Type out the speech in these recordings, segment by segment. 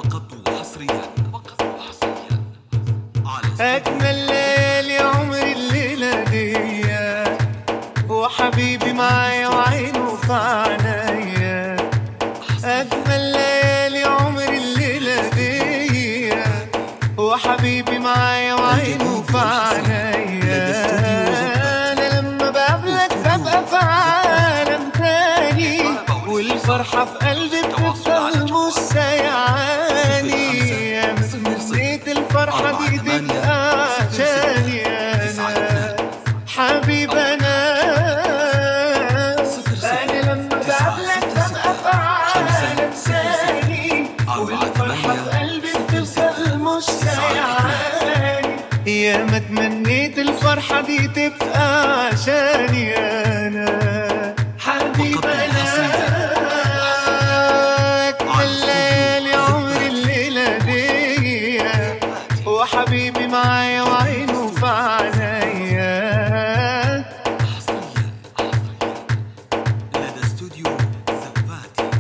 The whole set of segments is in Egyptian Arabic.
فقط وحصريا فقط وحصريا على أجمل ليالي عمري الليلة دي وحبيبي معايا وعينه في عينيا أجمل ليالي عمري الليلة دي وحبيبي معايا وعينه في عينيا أنا لما بقابلك ببقى في عالم تاني والفرحة في قلبي بتفضل مش سايعاني يا مستنيت الفرحة دي تبقى عشاني أنا حبيب أنا أنا لما بقابلك ببقى في عالم تاني والفرحة في قلبي بتفضل مش سايعاني يا ما تمنيت الفرحة دي تبقى عشاني أنا حبيب أنا أجمل ليالي عمري الليلة دي وحبيبي معايا وعينه في عينيا حصريا حصريا لدى استوديو زباتي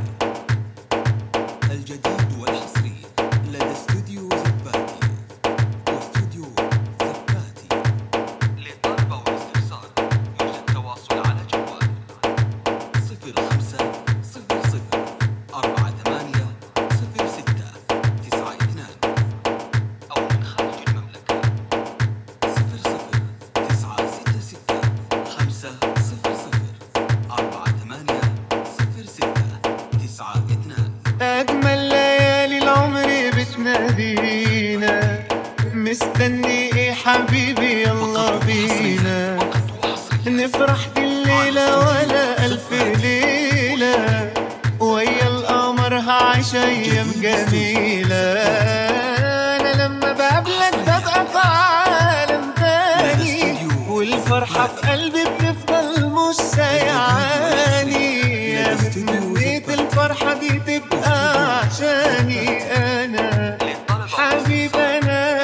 الجديد والحصري لدى استوديو زباتي واستوديو زباتي للطلب والاستفسار يوجد تواصل على جوال صفر خمسة صفر صفر أربعة ثمانية صفر ستة تسعة اثنان أو من خارج المملكة صفر صفر تسعة ستة ستة خمسة صفر صفر أربعة ثمانية صفر ستة تسعة اثنان أجمل ليالي العمر بتنادينا مستني إيه حبيبي يلا بينا نفرح دي الليلة ولا ألف ليلة ويا القمر هعيش أيام جميلة أنا لما بقابلك ببقى في عالم تاني والفرحة في قلبي بتفضل مش سايعاني يا متمنيت الفرحة دي تبقى عشاني أنا حبيب أنا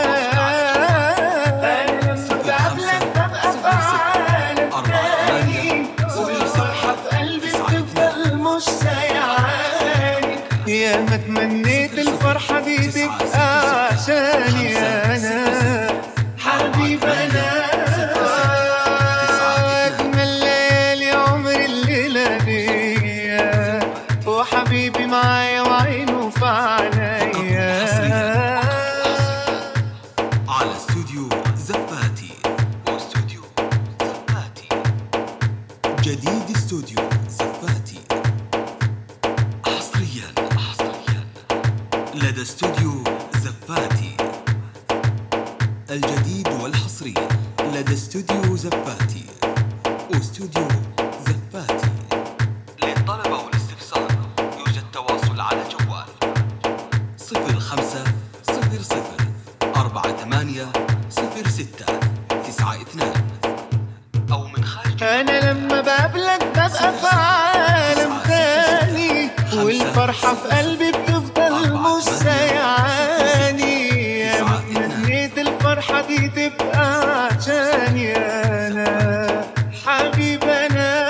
أنا لما بقابلك ببقى في عالم تاني والفرحة في قلبي بتفضل مش سايعاني يا ما تمنيت الفرحة دي تبقى عشاني أنا حبيب أنا أجمل ليالي عمري الليلة دي وحبيبي معايا وعينه في عينيا على استوديو زباتي واستوديو زباتي جديد استوديو زباتي حصريا حصريا لدى استوديو زباتي الجديد والحصري لدى استوديو زباتي واستوديو زباتي للطلب والاستفسار يوجد تواصل على جوال صفر خمسة صفر صفر أربعة ثمانية صفر ستة تسعة اثنان أو من خارج أنا لما بقابلك ببقى في عالم تاني والفرحة في قلبي بتفضل مش سايعاني يا ما تمنيت الفرحة دي تبقى عشاني أنا حبيب أنا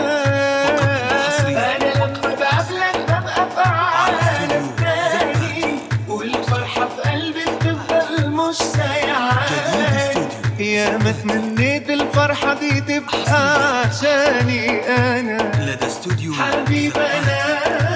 أنا لما بقابلك ببقى في عالم تاني والفرحة في قلبي بتفضل مش سايعاني يا ما تمنيت الفرحة دي تبقى عشاني أنا لدى استوديو حبيب زباتي. أنا